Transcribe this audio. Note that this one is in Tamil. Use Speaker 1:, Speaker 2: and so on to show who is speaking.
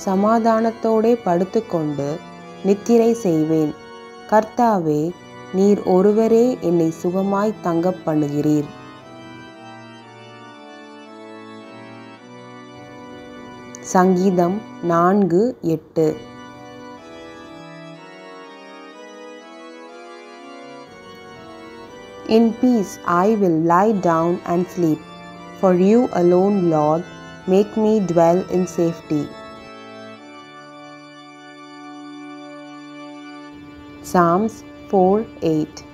Speaker 1: சமாதானத்தோடே படுத்துக்கொண்டு நித்திரை செய்வேன் கர்த்தாவே நீர் ஒருவரே என்னை சுகமாய் தங்கப் பண்ணுகிறீர் சங்கீதம் நான்கு எட்டு In peace I will lie down and sleep. For you alone, Lord, make me dwell in safety. Psalms 4 8